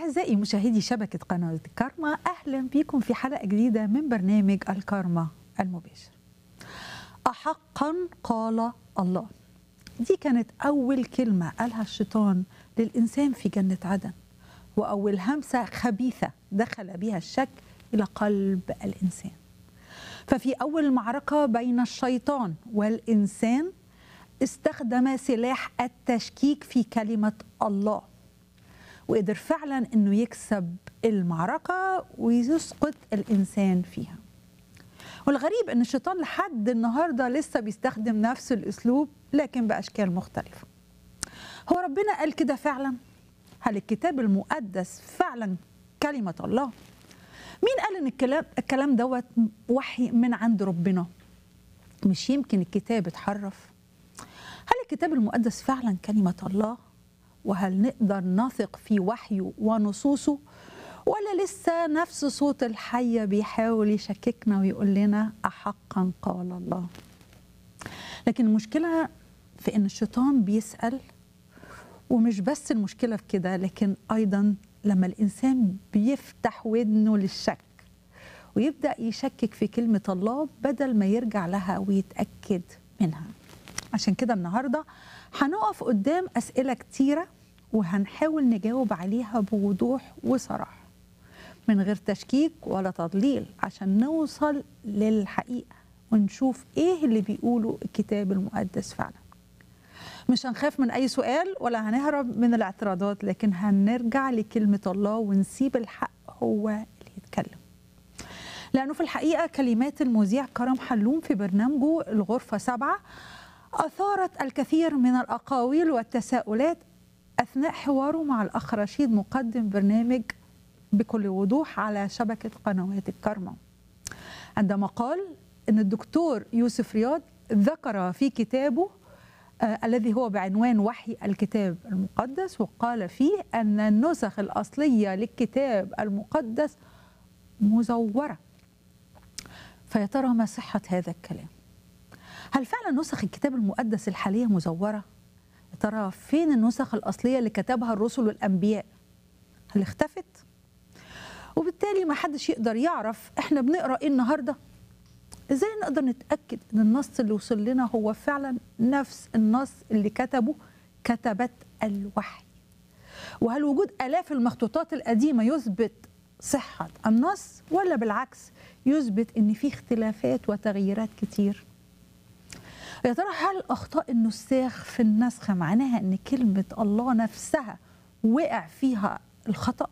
أعزائي مشاهدي شبكة قناة الكارما أهلا بكم في حلقة جديدة من برنامج الكارما المباشر أحقا قال الله دي كانت أول كلمة قالها الشيطان للإنسان في جنة عدن وأول همسة خبيثة دخل بها الشك إلى قلب الإنسان ففي أول معركة بين الشيطان والإنسان استخدم سلاح التشكيك في كلمة الله وقدر فعلا انه يكسب المعركه ويسقط الانسان فيها والغريب ان الشيطان لحد النهارده لسه بيستخدم نفس الاسلوب لكن باشكال مختلفه هو ربنا قال كده فعلا هل الكتاب المقدس فعلا كلمه الله مين قال ان الكلام الكلام دوت وحي من عند ربنا مش يمكن الكتاب اتحرف هل الكتاب المقدس فعلا كلمه الله وهل نقدر نثق في وحيه ونصوصه ولا لسه نفس صوت الحية بيحاول يشككنا ويقول لنا أحقا قال الله لكن المشكلة في أن الشيطان بيسأل ومش بس المشكلة في كده لكن أيضا لما الإنسان بيفتح ودنه للشك ويبدأ يشكك في كلمة الله بدل ما يرجع لها ويتأكد منها عشان كده النهارده هنقف قدام أسئلة كتيرة وهنحاول نجاوب عليها بوضوح وصراحة من غير تشكيك ولا تضليل عشان نوصل للحقيقة ونشوف إيه اللي بيقوله الكتاب المقدس فعلا مش هنخاف من أي سؤال ولا هنهرب من الاعتراضات لكن هنرجع لكلمة الله ونسيب الحق هو اللي يتكلم لأنه في الحقيقة كلمات المذيع كرم حلوم في برنامجه الغرفة سبعة أثارت الكثير من الأقاويل والتساؤلات أثناء حواره مع الأخ رشيد مقدم برنامج بكل وضوح على شبكة قنوات الكرمة عندما قال أن الدكتور يوسف رياض ذكر في كتابه آه الذي هو بعنوان وحي الكتاب المقدس وقال فيه أن النسخ الأصلية للكتاب المقدس مزورة فيا ترى ما صحة هذا الكلام هل فعلا نسخ الكتاب المقدس الحالية مزورة؟ يا ترى فين النسخ الأصلية اللي كتبها الرسل والأنبياء؟ هل اختفت؟ وبالتالي ما حدش يقدر يعرف احنا بنقرا ايه النهارده؟ ازاي نقدر نتأكد ان النص اللي وصل لنا هو فعلا نفس النص اللي كتبه كتبت الوحي؟ وهل وجود آلاف المخطوطات القديمة يثبت صحة النص ولا بالعكس يثبت ان في اختلافات وتغييرات كتير؟ يا ترى هل اخطاء النساخ في النسخ معناها ان كلمه الله نفسها وقع فيها الخطا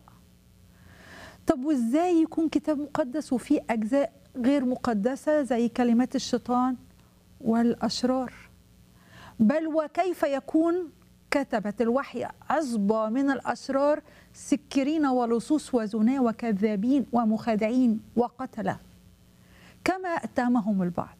طب وازاي يكون كتاب مقدس وفيه اجزاء غير مقدسه زي كلمات الشيطان والاشرار بل وكيف يكون كتبت الوحي عصبة من الأشرار سكرين ولصوص وزنا وكذابين ومخادعين وقتلة كما اتهمهم البعض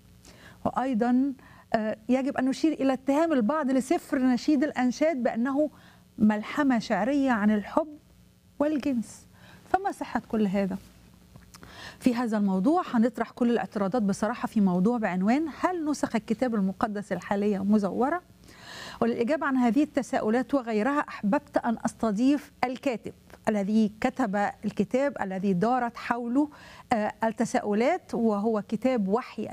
وايضا يجب ان نشير الى اتهام البعض لسفر نشيد الانشاد بانه ملحمه شعريه عن الحب والجنس فما صحه كل هذا في هذا الموضوع هنطرح كل الاعتراضات بصراحه في موضوع بعنوان هل نسخ الكتاب المقدس الحاليه مزوره وللاجابه عن هذه التساؤلات وغيرها احببت ان استضيف الكاتب الذي كتب الكتاب الذي دارت حوله التساؤلات وهو كتاب وحي